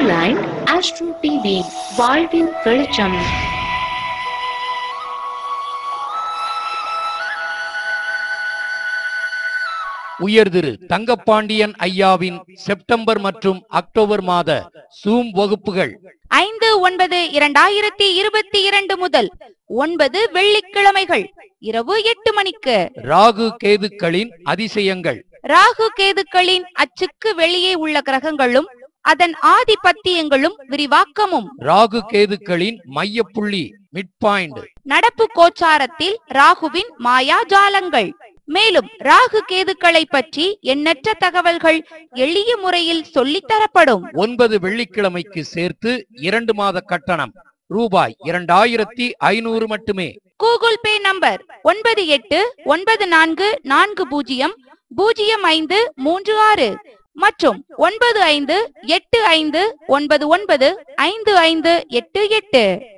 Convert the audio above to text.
Dreamline Astro TV வாழ்வின் வெளிச்சம் உயர்திரு தங்கப்பாண்டியன் ஐயாவின் செப்டம்பர் மற்றும் அக்டோபர் மாத சூம் வகுப்புகள் ஐந்து ஒன்பது இரண்டாயிரத்தி இருபத்தி இரண்டு முதல் ஒன்பது வெள்ளிக்கிழமைகள் இரவு எட்டு மணிக்கு ராகு கேதுக்களின் அதிசயங்கள் ராகு கேதுக்களின் அச்சுக்கு வெளியே உள்ள கிரகங்களும் அதன் ஆதிபத்தியங்களும் விரிவாக்கமும் ராகு கேதுக்களின் மையப்புள்ளி மிட் பாயிண்ட் நடப்பு கோச்சாரத்தில் ராகுவின் மாயாஜாலங்கள் மேலும் ராகு கேதுக்களை பற்றி எண்ணற்ற தகவல்கள் எளிய முறையில் சொல்லித் தரப்படும் ஒன்பது வெள்ளிக்கிழமைக்கு சேர்த்து இரண்டு மாத கட்டணம் ரூபாய் இரண்டாயிரத்தி ஐநூறு மட்டுமே கூகுள் பே நம்பர் ஒன்பது எட்டு ஒன்பது நான்கு நான்கு பூஜ்ஜியம் பூஜ்ஜியம் ஐந்து மூன்று ஆறு மற்றும் ஒன்பது ஐந்து எட்டு ஐந்து ஒன்பது ஒன்பது ஐந்து ஐந்து எட்டு எட்டு